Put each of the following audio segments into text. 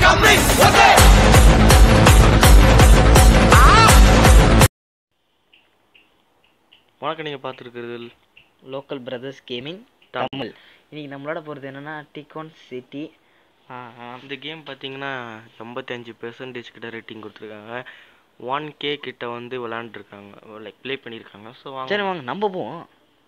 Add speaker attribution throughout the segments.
Speaker 1: வணக்கம் நீங்கள் பார்த்துருக்கிறது
Speaker 2: லோக்கல் பிரதர்ஸ் கேமிங் தமிழ் இன்னைக்கு நம்மளோட போகிறது என்னன்னா டிகான் சிட்டி
Speaker 1: இந்த கேம் பார்த்தீங்கன்னா எண்பத்தஞ்சு பெர்சன்டேஜ் கிட்ட ரேட்டிங் கொடுத்துருக்காங்க ஒன் கே கிட்ட வந்து விளாண்டுருக்காங்க லைக் ப்ளே பண்ணியிருக்காங்க ஸோ
Speaker 2: சரி
Speaker 1: வாங்க
Speaker 2: வாங்க நம்ம போவோம்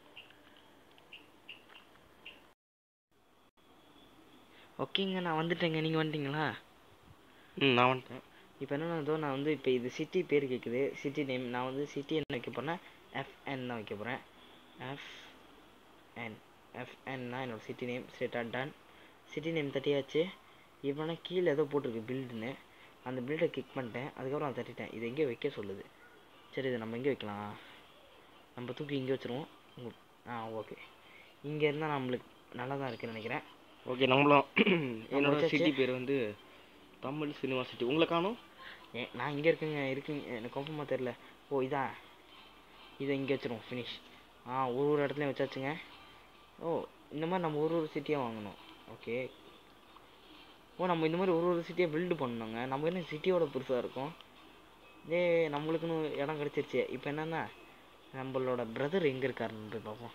Speaker 2: ஓகேங்க நான் வந்துட்டேங்க நீங்கள் வந்துட்டீங்களா
Speaker 1: ம் நான் வந்துட்டேன்
Speaker 2: இப்போ என்னன்னா இதோ நான் வந்து இப்போ இது சிட்டி பேர் கேட்குது சிட்டி நேம் நான் வந்து சிட்டி என்ன வைக்க போறேன்னா எஃப்என் தான் வைக்க போகிறேன் எஃப்என் எஃப்என்னா என்னோட சிட்டி நேம் ஸ்ட்ரெயிட்டாக டன் சிட்டி நேம் தட்டியாச்சு இப்போ நான் கீழே ஏதோ போட்டிருக்கு பில்டுன்னு அந்த பில்டை கிளிக் பண்ணிட்டேன் அதுக்கப்புறம் நான் தட்டிட்டேன் இது எங்கே வைக்க சொல்லுது சரி இது நம்ம எங்கே வைக்கலாம் நம்ம தூக்கி இங்கே வச்சுருவோம் உங்க- ஆ ஓகே இங்கே இருந்தால் நம்மளுக்கு நல்லா தான் இருக்குன்னு நினைக்கிறேன்
Speaker 1: ஓகே நம்மளும் என்னோட
Speaker 2: வச்சாச்சு.
Speaker 1: சிட்டி பேர் வந்து தமிழ் சினிமா சிட்டி உங்களை காணும்
Speaker 2: ஏ நான் இங்கே இருக்குங்க இருக்குங்க எனக்கு கன்ஃபார்மாக தெரில ஓ இதா இதை இங்கே வச்சிருவோம் ஃபினிஷ் ஆ ஒரு ஒரு இடத்துலையும் வச்சாச்சுங்க ஓ இந்த மாதிரி நம்ம ஒரு ஒரு சிட்டியாக வாங்கணும் ஓகே ஓ நம்ம இந்த மாதிரி ஒரு ஒரு சிட்டியாக பில்டு பண்ணணுங்க நம்ம என்ன சிட்டியோட பெருசாக இருக்கும் ஏ நம்மளுக்குன்னு இடம் கிடச்சிருச்சு இப்போ என்னன்னா நம்மளோட பிரதர் எங்கே இருக்காருன்னு போய் பார்ப்போம்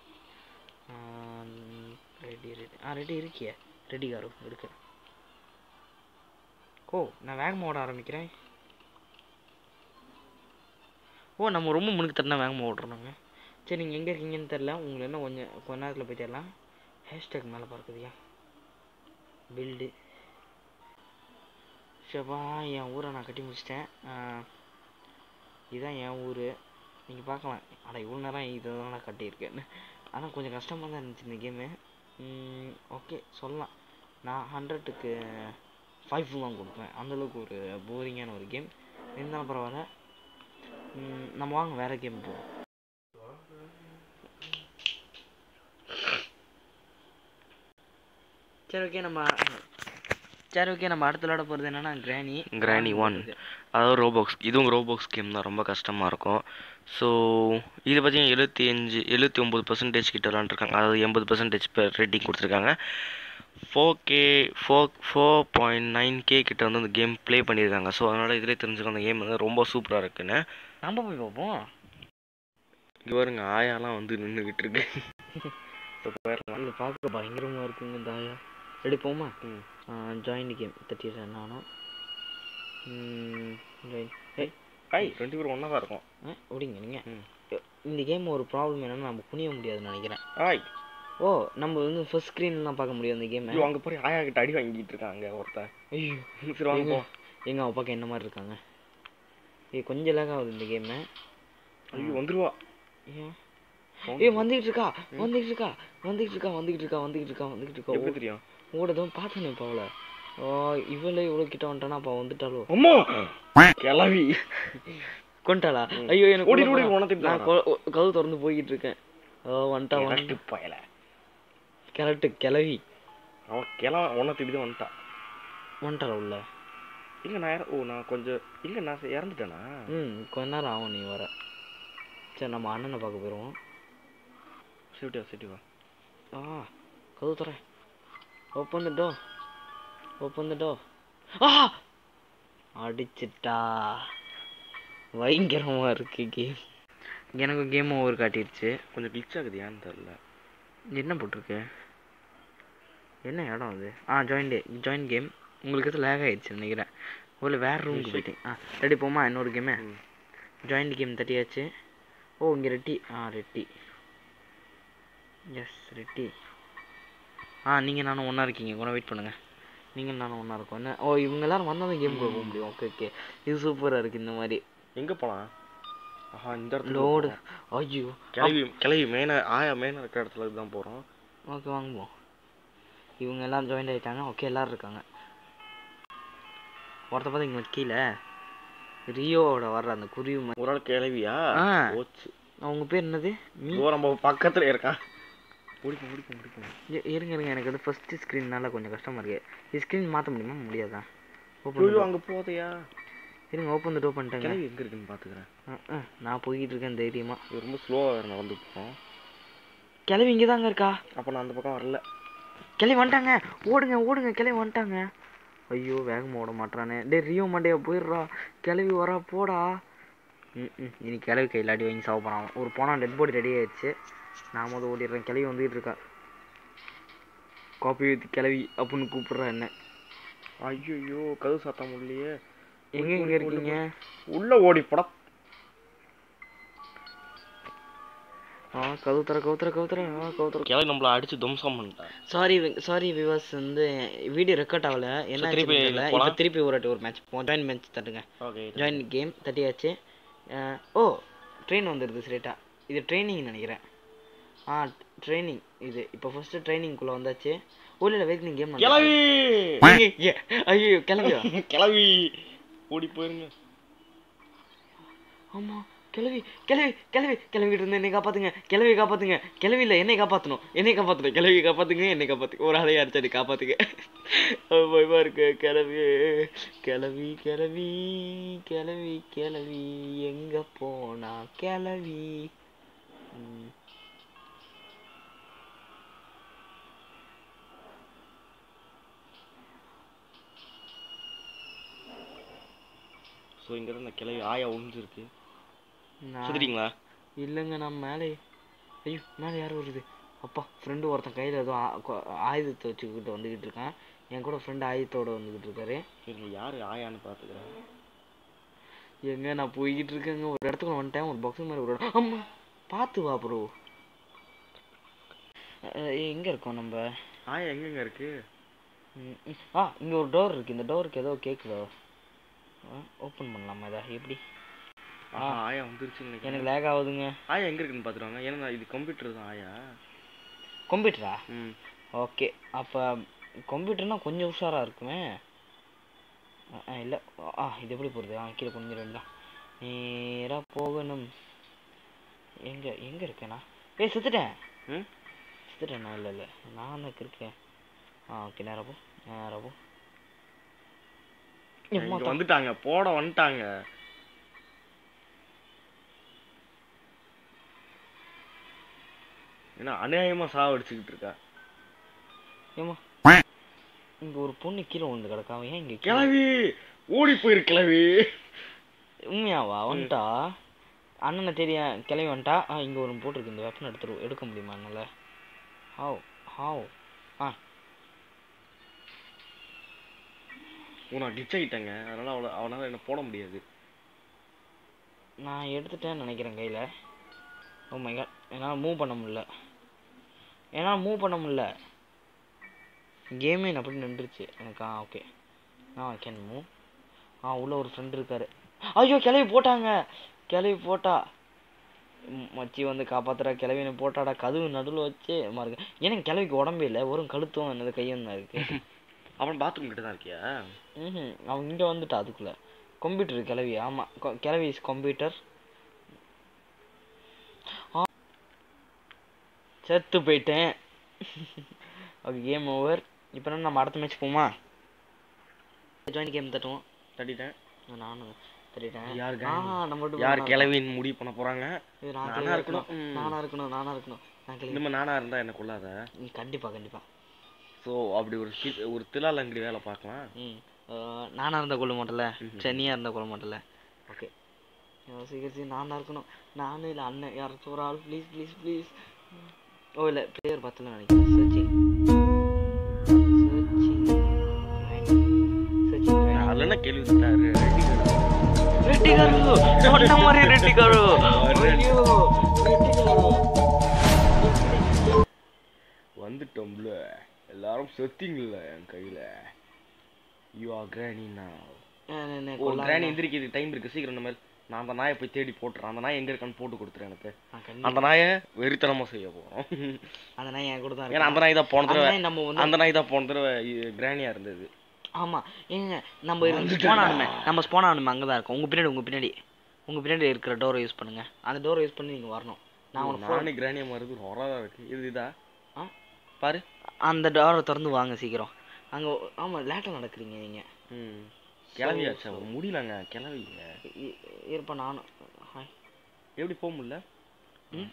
Speaker 2: ரெடி ரெடி ஆ ரெடி இருக்கியே ரெடி காரு இருக்கு ஓ நான் வேகமாக ஓட ஆரம்பிக்கிறேன் ஓ நம்ம ரொம்ப முன்னுக்கு தட்டினா வேகமாக ஓடுறோங்க சரி நீங்கள் எங்கே இருக்கீங்கன்னு தெரில உங்களுக்கு என்ன கொஞ்சம் கொஞ்ச நேரத்தில் போய் தேடலாம் ஹேஷ்டேக் மேலே பார்க்குதுயா பில்டு ஷபா என் ஊரை நான் கட்டி முடிச்சிட்டேன் இதுதான் என் ஊர் நீங்கள் பார்க்கலாம் அட இவ்வளோ நேரம் இதை தான் நான் கட்டியிருக்கேன்னு ஆனால் கொஞ்சம் கஷ்டமாக தான் இருந்துச்சு இந்த கேமு ஓகே சொல்லலாம் நான் ஹண்ட்ரட்டுக்கு ஃபைவ் தான் கொடுப்பேன் அந்தளவுக்கு ஒரு போரிங்கான ஒரு கேம் இருந்தாலும் பரவாயில்ல ம், நம்ம வாங்க வேற கேம் போவோம் சரி ஓகே நம்ம சரி ஓகே நம்ம அடுத்த விளாட போகிறது என்னன்னா கிராணி
Speaker 1: கிராணி ஒன் அதாவது ரோபாக்ஸ் இதுவும் ரோபாக்ஸ் கேம் தான் ரொம்ப கஷ்டமாக இருக்கும் ஸோ இது பார்த்தீங்கன்னா எழுபத்தி அஞ்சு எழுபத்தி ஒம்பது பர்சன்டேஜ் கிட்ட விளாண்டுருக்காங்க அதாவது எண்பது பர்சன்டேஜ் ரேட்டிங் கொடுத்துருக்காங்க four K four four point nine K கிட்ட வந்து அந்த கேம் ப்ளே பண்ணியிருக்காங்க ஸோ அதனால் இதிலே தெரிஞ்சுக்கோ அந்த கேம் வந்து ரொம்ப சூப்பராக இருக்குன்னு
Speaker 2: நம்ம போய் பார்ப்போம்
Speaker 1: இங்கே பாருங்க ஆயாலாம் வந்து நின்றுக்கிட்டு இருக்கு இப்போ போயிடலாம்
Speaker 2: இல்லை பார்க்க பயங்கரமாக இருக்குங்க தாயா ரெடி போமா
Speaker 1: ம்.
Speaker 2: ஜாயின் கேம் தட்டிடுறேன் நானும் ஜாயின் ஏய்
Speaker 1: ஐ ரெண்டு பேரும் ஒன்றா தான் இருக்கும்
Speaker 2: ஆ ஓடிங்க நீங்கள்
Speaker 1: ம்.
Speaker 2: இந்த கேம் ஒரு ப்ராப்ளம் என்னன்னா நம்ம குனிய முடியாதுன்னு நினைக்கிறேன்
Speaker 1: ஆய்
Speaker 2: ஓ நம்ம வந்து ஃபர்ஸ்ட் ஸ்க்ரீன்லாம் பார்க்க முடியும் அந்த கேமை
Speaker 1: ஐயோ அங்கே போய் ஆயா கிட்ட அடி வாங்கிட்டு இருக்காங்க ஒருத்தன்
Speaker 2: ஐயோ
Speaker 1: சரி வாங்க போ
Speaker 2: எங்க அவ பார்க்க என்ன மாதிரி இருக்காங்க ஏய் கொஞ்சம் லேக் ஆகுது இந்த கேமு
Speaker 1: ஐயோ வந்துருவா
Speaker 2: ஏன் ஏய் வந்துகிட்டு இருக்கா வந்துகிட்டு இருக்கா வந்துகிட்டு இருக்கா வந்துகிட்டு இருக்கா வந்துகிட்டு இருக்கா வந்துகிட்டு இருக்கா
Speaker 1: எப்படி தெரியும்
Speaker 2: ஓடதும் பார்த்தேனே இப்போ அவளை ஓ இவளே இவ்வளோ கிட்ட வந்துட்டானா அப்போ வந்துட்டாலோ
Speaker 1: அம்மா கிளவி
Speaker 2: கொண்டாளா
Speaker 1: ம்.
Speaker 2: ஐயோ எனக்கு
Speaker 1: ஓடி,
Speaker 2: கொல்ல
Speaker 1: ஓடி,
Speaker 2: போறா.
Speaker 1: உனத்திட்டு
Speaker 2: நான் கொ- ஒ- கதவு திறந்து போய்கிட்டு இருக்கேன் ஓ வந்துட்டா வந்து
Speaker 1: கரெக்டு பயல
Speaker 2: கரெக்டு கிளவி
Speaker 1: அவன் கிளவ உன்னை திட்டு வந்துட்டான்
Speaker 2: வந்துட்டாளா உள்ள
Speaker 1: இல்ல நான் இற- ஓ நான் கொஞ்சம் இல்ல நான் ச- இறந்துட்டேனா
Speaker 2: ம் கொஞ்ச நேரம் ஆகும் நீ வர சரி நம்ம அண்ணனை பார்க்க போயிடுவோம்
Speaker 1: சிட்டிவா சிட்டிவா
Speaker 2: ஆ கதவு தரேன் open the door open the door ஆ அடிச்சிட்டா பயங்கரமா இருக்கு கேம் எனக்கு கேம் ஓவர் காட்டிடுச்சு
Speaker 1: கொஞ்சம் கிளிச் ஆகுது ஏன்னு தெரியல
Speaker 2: என்ன போட்டிருக்கு என்ன இடம் அது ஆ ஜாயின் டே ஜாயின் கேம் உங்களுக்கு எது லேக் ஆயிடுச்சு நினைக்கிறேன் ஒரு வேற ரூமுக்கு போயிட்டேன் ஆ ரெடி போமா இன்னொரு கேமு
Speaker 1: ம்.
Speaker 2: ஜாயிண்ட் கேம் தட்டியாச்சு ஓ இங்கே ரெட்டி ஆ ரெட்டி எஸ் ரெட்டி ஆ நீங்கள் நானும் ஒன்றா இருக்கீங்க கூட வெயிட் பண்ணுங்கள் நீங்கள் நானும் ஒன்றா இருக்கோம் என்ன ஓ இவங்க எல்லாரும் வந்தால் தான் கேம் போக முடியும் ஓகே ஓகே இது சூப்பராக இருக்குது இந்த மாதிரி
Speaker 1: எங்க போலாம் ஆஹா இந்த இடத்துல
Speaker 2: லோடு ஐயோ
Speaker 1: கிளவி கிளவி மேன ஆயா மேன இருக்கிற இடத்துல தான் போறோம்
Speaker 2: ஓகே வாங்குவோம் இவங்க எல்லாம் ஜாயின் ஆகிட்டாங்க ஓகே எல்லாரும் இருக்காங்க ஒருத்த பார்த்து இங்கே கீழே ரியோவோட வர்ற அந்த குருவி மாதிரி
Speaker 1: ஒரு ஆள் கிளவியா
Speaker 2: ஆ.
Speaker 1: போச்சு
Speaker 2: அவங்க பேர் என்னது மீ
Speaker 1: இதோ நம்ம பக்கத்துல இருக்கான் முடிப்போம் முடிப்போம் முடிப்போம்
Speaker 2: இ- இருங்க இருங்க எனக்கு வந்து ஃபர்ஸ்ட் ஸ்க்ரீன்னால கொஞ்சம் கஷ்டமா இருக்கு இது ஸ்க்ரீன் மாற்ற முடியுமா முடியாதா
Speaker 1: ஐயோ
Speaker 2: ஓப்பன்
Speaker 1: அங்க போதையா
Speaker 2: இருங்க ஓப்பன் டோ பண்ணிட்டேங்க
Speaker 1: கிளவி எங்க இருக்குன்னு பாத்துக்கிறேன்
Speaker 2: அஹ், அஹ், நான் போய்கிட்டு இருக்கேன் தைரியமா
Speaker 1: இது ரொம்ப ஸ்லோவா வேற நடந்து போறோம்
Speaker 2: கிளவி இங்கே தாங்க இருக்கா
Speaker 1: அப்ப நான் அந்த பக்கம் வரல
Speaker 2: கிளவி வந்துட்டாங்க ஓடுங்க ஓடுங்க கிளவி வந்துட்டாங்க ஐயோ வேகமாக ஓட மாட்டானே டேய் ரியோ மண்டையா போயிடுறா கிளவி வரா போடா ம் ம் இனி கிளவி கையில் அடி வாங்கி சாவ போகிறான் ஒரு போனால் டெட் பாடி ரெடி ஆயிடுச்சு நான் முதல் ஓடிடுறேன் கிளவி வந்துகிட்டு இருக்கா காப்பி வித் கிளவி அப்படின்னு கூப்பிடுறா என்ன
Speaker 1: ஐயோ கதவு சாத்த முடியலையே
Speaker 2: எங்க எங்க இருக்கீங்க
Speaker 1: உள்ள ஓடி போடா
Speaker 2: ஆ கவுத்துற கவுத்துற கவுத்துற ஆ கவுத்துற
Speaker 1: கிளவி நம்மள அடிச்சு தும்சம் பண்ணிட்டான்
Speaker 2: சாரி சாரி விவாஸ் வந்து வீடியோ ரெக்கார்ட் ஆகல என்ன
Speaker 1: திருப்பி
Speaker 2: ஆச்சுன்னு தெரியல
Speaker 1: போலாம்?
Speaker 2: இப்போ திருப்பி ஒரு வாட்டி ஒரு மேட்ச் போவோம் ஜாயின் மேட்ச் தட்டுங்க
Speaker 1: ஓகே
Speaker 2: ஜாயின் கேம் தட்டியாச்சு அஹ், ஓ ட்ரெயின் வந்துடுது ஸ்ட்ரெயிட்டா இது ட்ரைனிங் நினைக்கிறேன் ஆ ட்ரைனிங் இது இப்போ ஃபர்ஸ்ட் ட்ரைனிங்குள்ளே வந்தாச்சு ஓ இல்லை வெயிட் கேம்
Speaker 1: கிளவி
Speaker 2: ஐயோ கிளம்பியா
Speaker 1: கிளவி ஓடி போயிருங்க
Speaker 2: ஆமா கிளவி கிளவி கிளவி கிளவிட்டு இருந்தேன் என்னை காப்பாத்துங்க கிளவி காப்பாத்துங்க கிளவி இல்லை என்னை காப்பாற்றணும் என்னை காப்பாற்றணும் கிளவி காப்பாத்துங்க என்னை காப்பாத்துங்க ஒரு ஆளையா அடிச்சாடி காப்பாத்துங்க அது பயமா இருக்கு கிளவி கிளவி கிளவி கிளவி கிளவி எங்க போனா கிளவி ம்.
Speaker 1: ஸோ இங்க இருந்து அந்த கிளவி ஆயா ஒளிஞ்சிருக்கு
Speaker 2: நான்
Speaker 1: சுத்திட்டீங்களா
Speaker 2: இல்லைங்க நான் மேலே ஐயோ மேலே யார் வருது அப்பா ஃப்ரெண்டு ஒருத்தன் கையில் ஏதோ ஆ- கொ- ஆயுதத்தை வச்சுக்கிட்டு வந்துக்கிட்டு இருக்கான் என் கூட ஃப்ரெண்டு ஆயுதத்தோட வந்துக்கிட்டு இருக்காரு
Speaker 1: இருங்க யாரு ஆயான்னு பாத்துக்கிறேன்
Speaker 2: எங்க நான் போய்கிட்டு இருக்கேங்க ஒரு இடத்துக்குள்ள வந்துட்டேன் ஒரு பாக்ஸ் மாதிரி ஒரு இடம் அம்மா பார்த்து வா ப்ரோ எங்க இருக்கோம் நம்ம
Speaker 1: ஆயா எங்கெங்க இருக்கு
Speaker 2: ம், ம். ஆ இங்க ஒரு டோர் இருக்கு இந்த டோருக்கு ஏதோ கேக்குதோ ஓப்பன் பண்ணலாமா இதா எப்படி
Speaker 1: ஆஹா, ஆயா வந்துருச்சுன்னு நினைக்கிறேன்
Speaker 2: எனக்கு லேக் ஆகுதுங்க
Speaker 1: ஆயா எங்க இருக்குன்னு பாத்துருவாங்க ஏன்னா நான் இது கம்ப்யூட்டர் தான் ஆயா
Speaker 2: கம்ப்யூட்டரா
Speaker 1: ம்
Speaker 2: ஓகே அப்போ கம்ப்யூட்டர்னா கொஞ்சம் உஷாரா இருக்குமே ஆ, ஆ இல்லை ஆ இது எப்படி போகிறது ஆ கீழே கொஞ்சம் வேண்டாம் நேராக போகணும் எங்கே எங்கே இருக்கேனா ஏய் செத்துட்டேன்
Speaker 1: ம்
Speaker 2: செத்துட்டேன் நான் இல்லை இல்லை நான் தான் இருக்கேன் ஆ ஓகே நேரா போ நேரா போ எம்மா
Speaker 1: இங்க வந்துட்டாங்க போட வந்துட்டாங்க ஏன்னா அநியாயமா சாவடிச்சுக்கிட்டு இருக்கா
Speaker 2: ஏம்மா இங்கே ஒரு பொண்ணு கீழே விழுந்து கிடக்கா அவன் ஏன் இங்கே
Speaker 1: கிளவி ஓடி போயிரு கிளவி
Speaker 2: உண்மையாவா வந்துட்டா அண்ணனை தெரியும் கிளம்பி வந்துட்டா ஆ இங்கே ஒரு போட்டிருக்கு இந்த வெப்பன் எடுத்துரு எடுக்க முடியுமா என்னால் ஹாவ் ஹாவ் ஆ
Speaker 1: ஓ நான் கிச் ஆகிட்டேங்க அதனால அவளை அவனால என்ன போட முடியாது
Speaker 2: நான் எடுத்துட்டேன்னு நினைக்கிறேன் கையில் ஓ மை காட் என்னால் மூவ் பண்ண முடியல என்னால் மூவ் பண்ண முடியல கேமே அப்படி நின்றுச்சு எனக்கு ah okay ah can move ah உள்ள ஒரு ஃப்ரெண்ட் இருக்காரு ஐயோ கிளவி போட்டாங்க கிளவி போட்டா ம், மச்சி வந்து காப்பாத்துறா கிளவினை போட்டாடா கதவு நடுவில் வச்சு மாருங்க எனக்கு கிளவிக்கு உடம்பே இல்லை வெறும் கழுத்தும் என்னது கையும் தான் இருக்கு
Speaker 1: அவன் பாத்ரூம் கிட்ட தான் இருக்கியா
Speaker 2: ம் அவன் இங்கே வந்துட்டா அதுக்குள்ள கம்ப்யூட்டர் கிளவி ஆமாம் கிளவி இஸ் கம்ப்யூட்டர் செத்து போயிட்டேன் ஓகே கேம் ஓவர் இப்போ என்ன நம்ம அடுத்த மேட்ச் போமா ஜாயின் கேம் தட்டுவோம்
Speaker 1: தட்டிட்டேன்
Speaker 2: நானும் தட்டிட்டேன்
Speaker 1: யார்
Speaker 2: ஆ
Speaker 1: gang?
Speaker 2: நம்ம ரெண்டு
Speaker 1: யார்
Speaker 2: பேரும்
Speaker 1: கிளவின்னு முடிவு பண்ண போறாங்க
Speaker 2: இது நான்
Speaker 1: நானா
Speaker 2: கிளவியா
Speaker 1: இருக்கணும்.
Speaker 2: இருக்கணும்
Speaker 1: ம்.
Speaker 2: நானா இருக்கணும் நானா இருக்கணும் நான் கிளவி
Speaker 1: இனிமே நானா இருந்தா என்ன கொள்ளாத
Speaker 2: ம், கண்டிப்பா கண்டிப்பா
Speaker 1: ஸோ அப்படி ஒரு சி- ஒரு திலாலங்கடி வேலை பார்க்கலாம்
Speaker 2: ம் அஹ், நானா இருந்தா கொள்ள மாட்டல
Speaker 1: ம்ஹும்.
Speaker 2: சென்னியா இருந்தா கொள்ள மாட்டல ஓகே சீக்கிரம் சீக்கிரம் நான் தான் இருக்கணும் நானும் இல்லை அண்ணன் யாராச்சும் ஒரு ஆள் ப்ளீஸ் ப்ளீஸ் ப்ளீஸ் ஓ இல்லை பிளேயர் பத்தல நினைக்கிறேன் சர்ச்சிங் சர்ச்சிங்
Speaker 1: அதுல என்ன கேள்வி கேட்டாரு?
Speaker 2: ரெட்டி காரு சொன்ன மாதிரி ரெட்டி காரு ஐயோ ரெட்டி காரு
Speaker 1: வந்துட்டோம்ல எல்லாரும் செத்திங்கல்ல என் கையில யூ ஆர் கிராணி நான் ஒரு கிராணி எந்திரிக்கிறது டைம் இருக்கு சீக்கிரம் நம்ம நான் அந்த நாயை போய் தேடி போட்டுறேன் அந்த நாய் எங்க இருக்கான்னு போட்டு கொடுத்துறேன் எனக்கு அந்த நாயை வெறித்தனமா செய்ய போறோம்
Speaker 2: அந்த நாய் என் கூட தான்
Speaker 1: ஏன்னா அந்த
Speaker 2: இருக்கு
Speaker 1: நாய் தான் போன
Speaker 2: அந்த
Speaker 1: தடவை
Speaker 2: நாய் நம்ம வந்து
Speaker 1: அந்த நாய் தான் போன தடவை கிராணியா இருந்தது
Speaker 2: ஆமா ஏங்க நம்ம ஸ்பான் ஆனுமே நம்ம ஸ்பான் ஆனுமே அங்கே தான் இருக்கோம் உங்க பின்னாடி உங்க பின்னாடி உங்க பின்னாடி இருக்கிற டோரை யூஸ் பண்ணுங்க அந்த டோரை யூஸ் பண்ணி நீங்க வரணும் நான் உனக்கு phone-
Speaker 1: நானே கிராணியா மாறுது ஹொரரா இருக்கு இது இதா
Speaker 2: ஆ?
Speaker 1: பாரு
Speaker 2: அந்த டோரை திறந்து வாங்க சீக்கிரம் அங்க ஆமா லேட்டா நடக்கிறீங்க நீங்க
Speaker 1: ம் கிளவியாச்சா முடியலங்க கிளவிங்க
Speaker 2: இருப்ப நானும் ஹாய்
Speaker 1: எப்படி போக முடியல
Speaker 2: ம்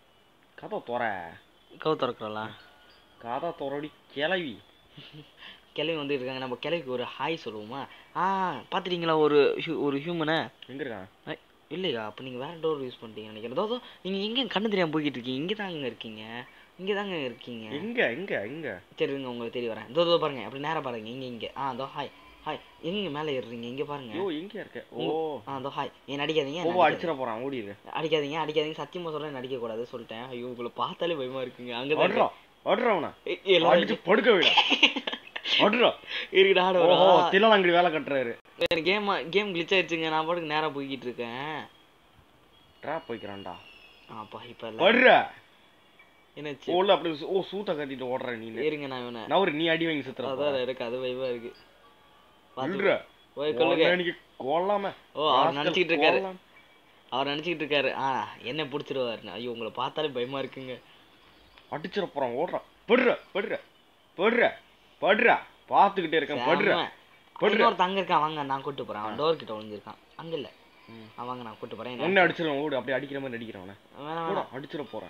Speaker 1: கதை தொற
Speaker 2: கவு திறக்கிறலாம்
Speaker 1: கதை தொறடி கிளவி
Speaker 2: கிளவி வந்துட்டு இருக்காங்க நம்ம கிளவிக்கு ஒரு ஹாய் சொல்லுவோமா ஆ பார்த்துட்டீங்களா ஒரு hu- ஒரு ஹியூமனை
Speaker 1: எங்க இருக்கான்
Speaker 2: இல்லையா அப்போ நீங்கள் வேறு டோர் யூஸ் பண்ணிட்டீங்க நினைக்கிறேன் தோ நீங்கள் எங்கே கண்ணு தெரியாமல் போய்கிட்டு இருக்கீங்க இங்கே தாங்க இருக்கீங்க இங்கே தாங்க இருக்கீங்க
Speaker 1: எங்க எங்க எங்க
Speaker 2: சரி இருங்க உங்களுக்கு தெரிய வரேன் தோ தோ பாருங்க அப்படி நேரா பாருங்க இங்கே இங்கே ஆ தோ ஹாய் ஹாய் எங்க மேலே ஏறுறீங்க இங்கே பாருங்க
Speaker 1: ஐயோ எங்க இருக்க ஓ
Speaker 2: ஆ தோ ஹாய் ஏன் அடிக்காதீங்க
Speaker 1: ஓ
Speaker 2: என்ன அடிக்காதீங்க.
Speaker 1: அடிச்சிட போறான் ஓடிடு
Speaker 2: அடிக்காதீங்க அடிக்காதீங்க சத்தியமா சொல்றேன் நடிக்க கூடாது சொல்லிட்டேன் ஐயோ உங்களை பார்த்தாலே பயமா இருக்குங்க அங்க
Speaker 1: ஓடுறா ஓடுறா அவனை
Speaker 2: எல்லாம்
Speaker 1: அடிச்சு படுக்க விட ஓடுறா
Speaker 2: இருக்குடா ஆட
Speaker 1: ஓஹோ தில்லாலங்கடி வேலை கட்டுறாரு
Speaker 2: கேம் கேம் கிளிச் ஆயிடுச்சுங்க நான் பாட்டுக்கு நேரா போய்கிட்டு இருக்கேன்
Speaker 1: ட்ராப் போய்க்கிறான்டா
Speaker 2: அப்பா இப்ப எல்லாம்
Speaker 1: வர்ற
Speaker 2: என்னாச்சு
Speaker 1: ஓல அப்படி சு- ஓ சூத்த கட்டிட்டு ஓடுற நீ
Speaker 2: இருங்க நான் இவனை
Speaker 1: நவரு நீ அடி வாங்கி சுத்துற
Speaker 2: அதான் எனக்கு அது பயமா இருக்கு பாத்து
Speaker 1: விடுற
Speaker 2: ஓய் கொள்ளுங்க
Speaker 1: இன்னைக்கு கொல்லாம
Speaker 2: ஓ அவர்
Speaker 1: rascal
Speaker 2: நினைச்சிட்டு இருக்காரு
Speaker 1: கொல்லாம.
Speaker 2: அவர் நினைச்சிட்டு இருக்காரு ஆ என்ன பிடிச்சிருவாரு ஐயோ உங்களை பார்த்தாலே பயமா இருக்குங்க
Speaker 1: அடிச்சிட போறான் ஓடுறான் படுற படுற படுற படுற பாத்துக்கிட்டே இருக்கேன் படுற
Speaker 2: செம.
Speaker 1: படுற
Speaker 2: இன்னொருத்த அங்க இருக்கான் வாங்க நான் கூட்டு போறேன் அவன் டோர் கிட்ட ஒளிஞ்சிருக்கான் அங்க இல்ல
Speaker 1: ம்.
Speaker 2: ஆ, வாங்க நான் கூட்டு போறேன்
Speaker 1: ஒன்னு அடிச்சிடும் ஓடு அப்படியே அடிக்கிற மாதிரி அடிக்கிறவன
Speaker 2: வேணாம்
Speaker 1: ஓட
Speaker 2: வேணாம்
Speaker 1: அடிச்சிட போறேன்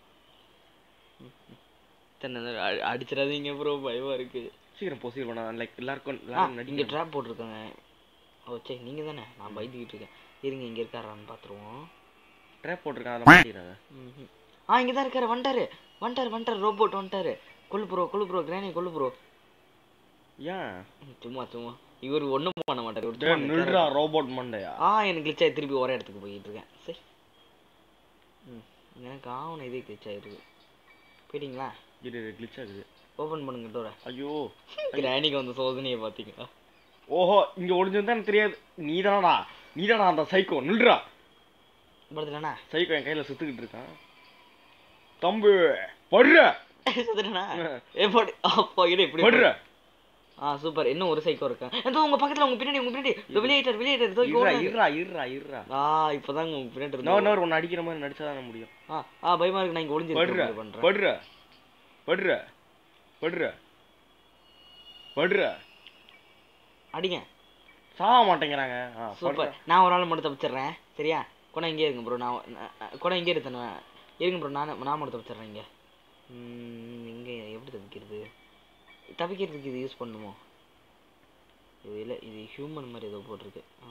Speaker 2: தென்னை அ- அடிச்சிடாதீங்க ப்ரோ பயமா இருக்கு
Speaker 1: சீக்கிரம் பொசீவ் பண்ண லைக் எல்லாருக்கும்
Speaker 2: ஆ,
Speaker 1: எல்லாரும்
Speaker 2: இங்க
Speaker 1: நடிக்க
Speaker 2: ட்ராப் போட்டிருக்காங்க ஓ சரி நீங்க தானே நான் பயந்துக்கிட்டு இருக்கேன் இருங்க இங்க இருக்காரான்னு பாத்துருவோம்
Speaker 1: ட்ராப் போட்டிருக்கான் அதில் மாட்டிடுறாங்க
Speaker 2: ம்ஹும். ஆ இங்க தான் இருக்காரு வந்துட்டாரு வந்துட்டாரு வந்துட்டாரு ரோபோட் வந்துட்டாரு கொல்லு ப்ரோ கொல்லு ப்ரோ கிரானி கொல்லு ப்ரோ
Speaker 1: ஏன்
Speaker 2: சும்மா சும்மா இவர் ஒண்ணும் பண்ண மாட்டாரு இவரு
Speaker 1: டேய்,
Speaker 2: சும்மா
Speaker 1: நில்றா ரோபோட் மண்டையா
Speaker 2: ஆ எனக்கு glitch ஆகி திருப்பி ஒரே இடத்துக்கு போயிட்டு இருக்கேன் சரி ம் எனக்கு ஆவணம் இதே glitch ஆயிருக்கு போயிட்டீங்களா
Speaker 1: இது கிளிச் ஆகுது
Speaker 2: ஓபன் பண்ணுங்க டோரை
Speaker 1: ஐயோ
Speaker 2: கிராணிக்கு வந்த சோதனையை பாத்தீங்களா
Speaker 1: ஓஹோ இங்க ஒளிஞ்சிருந்தா எனக்கு தெரியாது நீதானடா நீதானா அந்த சைக்கோ நில்றா
Speaker 2: படுத்துட்டானா
Speaker 1: சைக்கோ என் கையில சுத்துக்கிட்டு இருக்கான் தம்பி படுற
Speaker 2: சுத்துட்டானா ஏ போடு அப்பா இது எப்படி
Speaker 1: படுற
Speaker 2: ஆ சூப்பர் இன்னும் ஒரு சைக்கோ இருக்கேன் இதோ உங்க பக்கத்துல உங்க பின்னாடி உங்க பின்னாடி இதோ வெளியேட்டர் வெளியேட்டர் இதோ இங்க
Speaker 1: இருறா
Speaker 2: ஓடுறாரு.
Speaker 1: இருறா இருறா இருறா
Speaker 2: ஆ இப்பதாங்க உங்க பின்னாடி
Speaker 1: நோ
Speaker 2: இருந்து
Speaker 1: நோ ஒன்னு அடிக்கிற மாதிரி நடிச்சாதானே முடியும்
Speaker 2: ஆ ஆ பயமா இருக்கு நான் இங்க
Speaker 1: படுற
Speaker 2: ஒளிஞ்சிருக்கேன் பண்றேன்
Speaker 1: படுற படுற படுற படுற
Speaker 2: அடிங்க
Speaker 1: சாக மாட்டேங்கிறாங்க ஆ,
Speaker 2: சூப்பர்
Speaker 1: படுறா.
Speaker 2: நான் ஒரு ஆள் மட்டும் தப்பிச்சிடுறேன் சரியா கூட இங்கே இருங்க ப்ரோ நான் நான் கூட இங்கே இருந்தேன் இருங்க ப்ரோ நான் நான் மட்டும் தப்பிச்சிடுறேன் இங்கே இங்கே எப்படி தப்பிக்கிறது தப்பிக்கிறதுக்கு இது யூஸ் பண்ணுமோ இது இல்லை இது ஹியூமன் மாதிரி ஏதோ போட்டிருக்கு ஆ,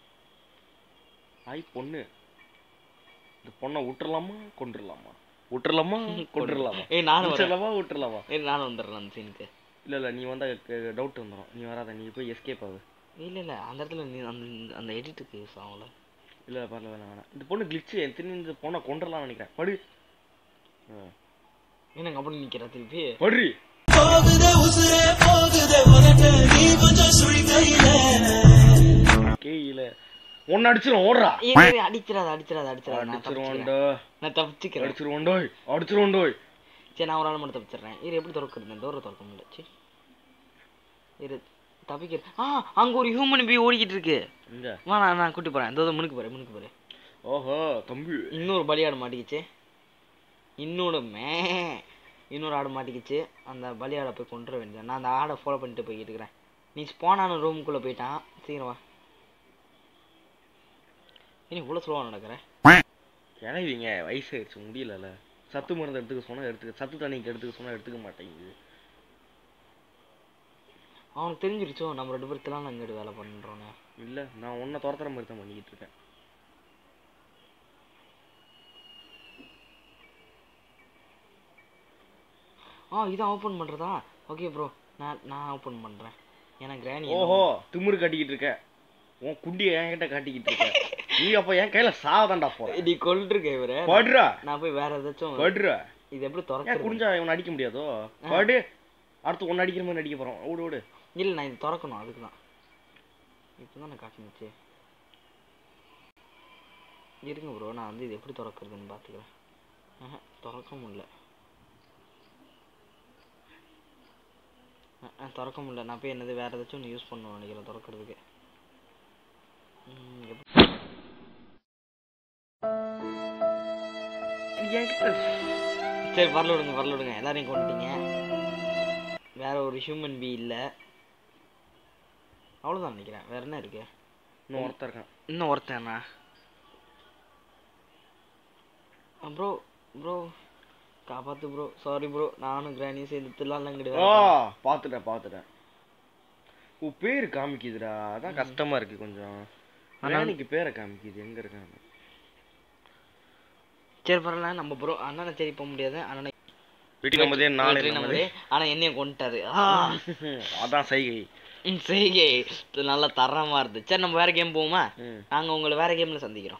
Speaker 1: ஐ பொண்ணு இந்த பொண்ணை விட்டுறலாமா கொண்டுடலாமா விட்டுறலாமா கொண்டுடலாமா
Speaker 2: ஏய் நானும் வரேன்
Speaker 1: விட்டுறலாமா விட்டுறலாமா
Speaker 2: ஏய் நானும் வந்துடுறேன் அந்த சீனுக்கு
Speaker 1: இல்ல இல்ல நீ வந்தா டவுட் வந்துடும் நீ வராத நீ போய் எஸ்கேப் ஆகு
Speaker 2: இல்லை இல்லை அந்த இடத்துல நீ அந்த அந்த எடிட்டுக்கு யூஸ் ஆகும்ல
Speaker 1: இல்ல பரவாயில்ல வேணாம் வேணாம் இந்த பொண்ணு கிளிச்சு என் திரும்பி இந்த பொண்ணை கொண்டுடலாம்னு நினைக்கிறேன் படு ஆ.
Speaker 2: என்னங்க அப்படி நிற்கிற திருப்பி
Speaker 1: படுறி
Speaker 3: போகுதே உசுரே போகுதே உனக்கு நீ கொஞ்சம் சுழி கையில
Speaker 1: கேயில ஒன்னு அடிச்சிரும் ஓடுறா
Speaker 2: ஏய், ஏய், அடிச்சிடாத அடிச்சிடாத அடிச்சிடாத நான் தப்பிச்சுக்கிறேன்
Speaker 1: அடிச்சிருவோண்டோ
Speaker 2: நான் தப்பிச்சுக்கிறேன்
Speaker 1: அடிச்சிருவோண்டோய் அடிச்சிருவோண்டோய்
Speaker 2: சரி நான் ஒரு ஆள் மட்டும் தப்பிச்சிடுறேன் இரு எப்படி திறக்கிறது டோரை திறக்க முடியல சரி இரு தப்பிக்க ஆ அங்க ஒரு ஹியூமன் பீ ஓடிக்கிட்டு இருக்கு
Speaker 1: இங்க
Speaker 2: வா நான் நான் கூட்டி போறேன் இதோ முன்னுக்கு போறேன் முன்னுக்கு போறேன்
Speaker 1: ஓஹோ தம்பி
Speaker 2: இன்னொரு பலியாடு மாட்டிக்கிச்சு இன்னொரு மே இன்னொரு ஆடு மாட்டிக்கிச்சு அந்த பலியாடை போய் கொண்டுற வேண்டியது நான் அந்த ஆடை ஃபாலோ பண்ணிட்டு போய்கிட்டு இருக்கிறேன் நீ ஸ்பானான ரூமுக்குள்ள போயிட்டான் சீக்கிரம் வா ஏன் இவ்வளோ ஸ்லோவாக நடக்கிறேன்
Speaker 1: கிளவிங்க வயசாயிடுச்சு முடியலல்ல சத்து மருந்து எடுத்துக்க சொன்னா எடுத்துக்க சத்து தண்ணிக்கு எடுத்துக்க சொன்னா எடுத்துக்க மாட்டேங்குது
Speaker 2: அவனுக்கு தெரிஞ்சிருச்சோ நம்ம ரெண்டு பேருக்கெல்லாம் நாங்கள் வேலை பண்ணுறோன்னு
Speaker 1: இல்ல நான் உன்னை துரத்துற மாதிரி தான் பண்ணிக்கிட்டு இருக்கேன்
Speaker 2: ஆ இதான் ஓப்பன் பண்ணுறதா ஓகே ப்ரோ நான் நான் ஓப்பன் பண்ணுறேன் ஏன்னா கிராணி
Speaker 1: ஓஹோ திமிரு காட்டிக்கிட்டு இருக்க உன் குண்டியை என்கிட்ட காட்டிக்கிட்டு இருக்க நீ அப்ப என் கையில சாவதான்டா போற
Speaker 2: நீ கொல்றிருக்க இவரை
Speaker 1: படுறா
Speaker 2: நான் போய் வேற ஏதாச்சும்
Speaker 1: படுறா
Speaker 2: இது எப்படி
Speaker 1: ஏன்
Speaker 2: திறக்கிறது
Speaker 1: குடிஞ்சா இவனை அடிக்க முடியாதோ படு அடுத்து ஒன்னு அடிக்கிற மாதிரி அடிக்க போறோம் ஓடு ஓடு
Speaker 2: இல்லை நான் இது திறக்கணும் அதுக்கு தான் இப்போ தான் நான் காட்டுனுச்சு இருங்க ப்ரோ நான் வந்து இது எப்படி திறக்கிறதுன்னு பார்த்துக்கிறேன் ஆஹா திறக்க முடியல ஆ, ஆ, திறக்க முடியல நான் போய் என்னது வேற ஏதாச்சும் ஒன்று யூஸ் பண்ணுவேன் நினைக்கிறேன் திறக்கிறதுக்கு ம், எப்படி-
Speaker 1: என்கிட்ட
Speaker 2: சரி வரல விடுங்க வரல விடுங்க எல்லாரையும் கொண்டுட்டீங்க வேற ஒரு ஹியூமன் பி இல்லை அவ்வளோதான் நினைக்கிறேன் வேற என்ன இருக்கு
Speaker 1: இன்னும் ஒருத்தன் இருக்கான்
Speaker 2: இன்னும் ஒருத்தனா ப்ரோ ப்ரோ காப்பாத்து ப்ரோ சாரி ப்ரோ நானும் கிராணியும் சேர்ந்து தில்லாலங்கடி
Speaker 1: ஓ பாத்துட்டேன் பாத்துட்டேன் ஓ பேர் காமிக்குதுடா அதான் கஷ்டமா இருக்கு கொஞ்சம் ராணிக்கு பேரை காமிக்குது எங்க இருக்காங்க
Speaker 2: சரி பரவாயில்ல நம்ம ப்ரோ அண்ணனை தேடி போக முடியாது அண்ணனை
Speaker 1: வீட்டுக்கு நம்மதே நாலு
Speaker 2: வெற்றி
Speaker 1: நம்மதே
Speaker 2: நம்மதே. ஆனா என்னையும் கொண்டுட்டாரு ஆ.
Speaker 1: அதான் சைகை
Speaker 2: ம், சரி இது நல்லா தரமா இருந்து சரி நம்ம வேற கேம் போவோமா
Speaker 1: ம்.
Speaker 2: நாங்க உங்களை வேற கேம்ல சந்திக்கிறோம்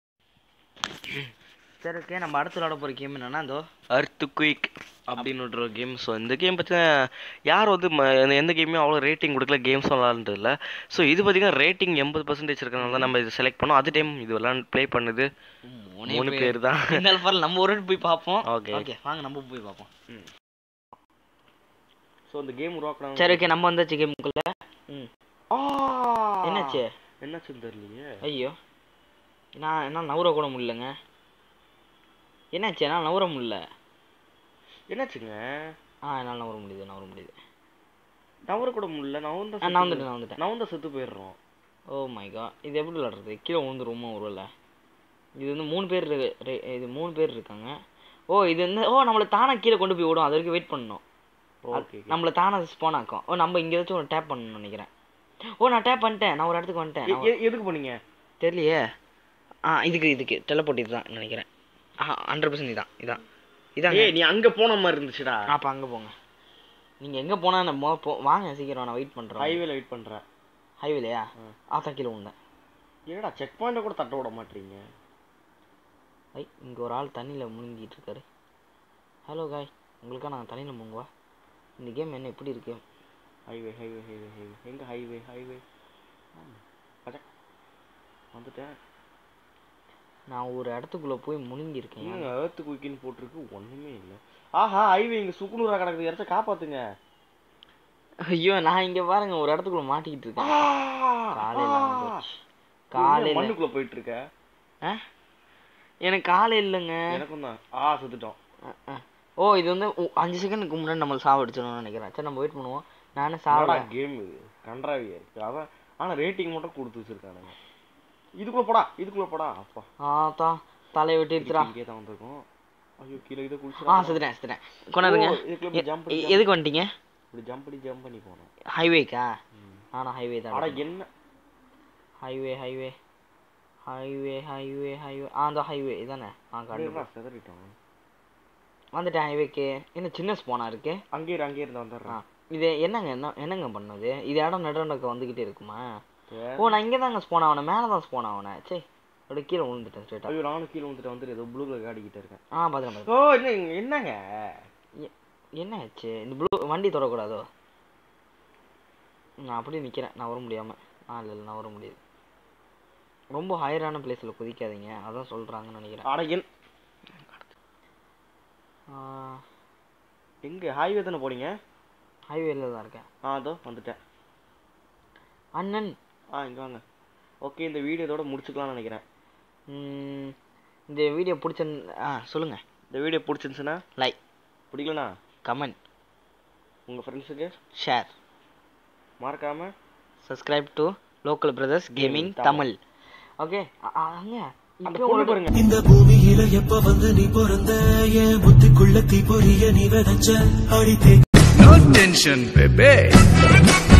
Speaker 2: சரி ஓகே நம்ம அடுத்து விளாட போற கேம் என்னன்னா இதோ
Speaker 1: அர்த்து குயிக் அப்படின்னு ஒரு கேம் ஸோ இந்த கேம் பார்த்தீங்கன்னா யார் வந்து ம- எந்த கேமுமே அவ்வளோ ரேட்டிங் கொடுக்கல கேம்ஸ் விளாண்டுறது இல்லை ஸோ இது பார்த்தீங்கன்னா ரேட்டிங் எண்பது பர்சன்டேஜ் இருக்கனால தான் நம்ம இது செலக்ட் பண்ணோம் அது டைம் இது விளாண்டு ப்ளே பண்ணுது மூணு பேர் தான்
Speaker 2: இருந்தாலும் பரவாயில்ல நம்ம ஒரு வாட்டி போய் பார்ப்போம்
Speaker 1: Okay.
Speaker 2: ஓகே வாங்க நம்ம போய் பார்ப்போம்
Speaker 1: ஸோ இந்த கேம் உருவாக்குறாங்க
Speaker 2: சரி ஓகே நம்ம வந்தாச்சு கேமுக்குள்ள ம் என்னாச்சு
Speaker 1: என்னாச்சுன்னு தெரியலையே
Speaker 2: ஐயோ நான் என்ன நவுற கூட முடியலங்க என்னாச்சு என்னால் நவுற முடியல
Speaker 1: என்னாச்சுங்க
Speaker 2: ஆ என்னால் நவுற முடியுது நவுற முடியுது
Speaker 1: நவர கூட முடியல நவந்த
Speaker 2: ஆ நான் வந்துட்டேன் நான் வந்துட்டேன்
Speaker 1: நவந்த செத்து போயிடுறோம்
Speaker 2: ஓ மை காட் இது எப்படி விளாடுறது கீழே விழுந்துருமா ஒருவேளை இது வந்து மூணு பேர் இருக்கு- ரெ- இது மூணு பேர் இருக்காங்க ஓ இது வந்து ஓ நம்மளை தானே கீழே கொண்டு போய் விடும் அது வரைக்கும் வெயிட் பண்ணணும்
Speaker 1: ஓகே
Speaker 2: நம்மளை தானே ஸ்பான் ஆக்கும் ஓ நம்ம இங்கே ஏதாச்சும் ஒரு டேப் பண்ணணும்னு நினைக்கிறேன் ஓ நான் டேப் பண்ணிட்டேன் நான் ஒரு இடத்துக்கு வந்துட்டேன் நான்
Speaker 1: எதுக்கு பண்ணீங்க
Speaker 2: தெரியலையே ஆ இதுக்கு இதுக்கு டெலப்போர்ட் இதுதான் நினைக்கிறேன் ஆ ஹண்ட்ரட் பர்சன்ட் இதான் இதான் இதாங்க
Speaker 1: ஏய் நீ அங்க போன மாதிரி இருந்துச்சுடா
Speaker 2: அப்போ அங்கே போங்க நீங்கள் எங்கே போனால் நம்ம போ வாங்க சீக்கிரம் நான் வெயிட் பண்ணுறேன்
Speaker 1: ஹைவேல வெயிட் பண்றேன்
Speaker 2: ஹைவேலையா ஆத்தா கீழே உண்டேன்
Speaker 1: ஏடா செக் பாயிண்ட கூட தட்ட விட மாட்டீங்க
Speaker 2: ஐ இங்கே ஒரு ஆள் தண்ணியில் முழுங்கிட்டு இருக்காரு ஹலோ காய் உங்களுக்கா நாங்கள் தண்ணியில் முங்குவா இந்த கேம் என்ன எப்படி இருக்கு
Speaker 1: ஹைவே ஹைவே ஹைவே ஹைவே எங்க ஹைவே ஹைவே வந்துட்டேன்
Speaker 2: நான் ஒரு இடத்துக்குள்ளே போய் முழுங்கியிருக்கேன்
Speaker 1: என்னங்க ஏர்த்து குயிக்கின்னு போட்டிருக்கு ஒண்ணுமே இல்ல ஆஹா ஹைவே இங்க சுக்குநூறா கிடக்குது யாராச்சும் காப்பாத்துங்க
Speaker 2: ஐயோ நான் இங்கே பாருங்க ஒரு இடத்துக்குள்ள மாட்டிக்கிட்டு இருக்கேன் காலையில் போச்சு
Speaker 1: காலையில
Speaker 2: காலையில்
Speaker 1: மண்ணுக்குள்ள போயிட்டு இருக்க
Speaker 2: ஆ எனக்கு காலை இல்லைங்க
Speaker 1: எனக்கும் தான் ஆ சுத்துட்டோம்
Speaker 2: அஹ், அஹ். ஓ இது வந்து உ- அஞ்சு செகண்டுக்கு முன்னாடி நம்ம சாவடிச்சிடணும்னு நினைக்கிறேன் சரி நம்ம வெயிட் பண்ணுவோம் நானே சாவ
Speaker 1: கேம் இது கன்றாவியா இருக்கு அதான் ஆனா ரேட்டிங் மட்டும் கொடுத்து வச்சிருக்கானுங்க இதுக்குள்ள போடா இதுக்குள்ள போடா அப்பா
Speaker 2: ஆத்தா தலையை வெட்டிடுச்சுடா
Speaker 1: இங்கே தான் வந்திருக்கோம் ஐயோ கீழே இதை
Speaker 2: ஆ
Speaker 1: குளிச்சுடா
Speaker 2: செத்துட்டேன் செத்துட்டேன் கொண்டாருங்க
Speaker 1: ஓ, இதுக்குள்ள இப்படி jump பண்ணி
Speaker 2: எ- எதுக்கு வந்துட்டீங்க
Speaker 1: இப்படி ஜம்ப் பண்ணி ஜம்ப் பண்ணி போனோம்
Speaker 2: ஹைவேக்கா நானும் ஹைவே
Speaker 1: அட
Speaker 2: தான்
Speaker 1: என்ன
Speaker 2: highway highway highway highway highway ஆ அந்த ஹைவே இதானே ஆ காட்டு
Speaker 1: அப்படியே செதறிட்டோம்
Speaker 2: வந்துட்டேன் ஹைவேக்கு என்ன சின்ன ஸ்போனா இருக்கு
Speaker 1: அங்கே இரு அங்கே இருந்து
Speaker 2: ஆ
Speaker 1: வந்துடுறேன்
Speaker 2: இது என்னங்க என்ன என்னங்க பண்ணுது இது இடம் நடுநடுக்க வந்துக்கிட்டே இருக்குமா
Speaker 1: சரி.
Speaker 2: ஓ நான் இங்கே தாங்க ஸ்போன் ஆகணும் மேலே தான் ஸ்போன் ஆகணும் சே அப்படியே கீழே விழுந்துட்டேன் ஸ்ட்ரெயிட்டாக
Speaker 1: ஐயோ நானும் கீழே வந்துட்டு வந்துட்டு ஏதோ ப்ளூ கலர் காடிக்கிட்டு இருக்கேன்
Speaker 2: ஆ பார்த்துக்கலாம்
Speaker 1: ஓ என்ன என்னங்க
Speaker 2: என்ன ஆச்சு இந்த ப்ளூ வண்டி தொடக்கூடாதோ நான் அப்படியே நிற்கிறேன் நான் வர முடியாமல் ஆ இல்லை இல்லை நான் வர முடியாது ரொம்ப ஹையரான பிளேஸில் குதிக்காதீங்க அதான் சொல்கிறாங்கன்னு நினைக்கிறேன்
Speaker 1: அட என் எங்க ஹைவே தானே போனீங்க
Speaker 2: ஹைவேல தான் இருக்கேன்
Speaker 1: ஆ அதோ வந்துட்டேன்
Speaker 2: அண்ணன்
Speaker 1: ஆ இங்க வாங்க ஓகே இந்த வீடியோ இதோட முடிச்சுக்கலாம்னு நினைக்கிறேன்
Speaker 2: ம், இந்த வீடியோ பிடிச்ச ஆ சொல்லுங்கள்
Speaker 1: இந்த வீடியோ பிடிச்சிருந்துச்சுன்னா
Speaker 2: லைக்
Speaker 1: பிடிக்கலனா
Speaker 2: கமெண்ட்
Speaker 1: உங்க ஃப்ரெண்ட்ஸுக்கு
Speaker 2: ஷேர்
Speaker 1: மறக்காம
Speaker 2: subscribe to local brothers gaming Tamil okay அங்க
Speaker 1: அந்த
Speaker 2: இப்போ
Speaker 1: பொண்ணு
Speaker 2: உங்களுக்கு
Speaker 1: பாருங்க
Speaker 3: இந்த பூமியில எப்ப வந்து நீ பிறந்த என் புத்திக்குள்ள தீ பொரிய நீ விதைச்ச அடித்தே
Speaker 4: No tension, baby.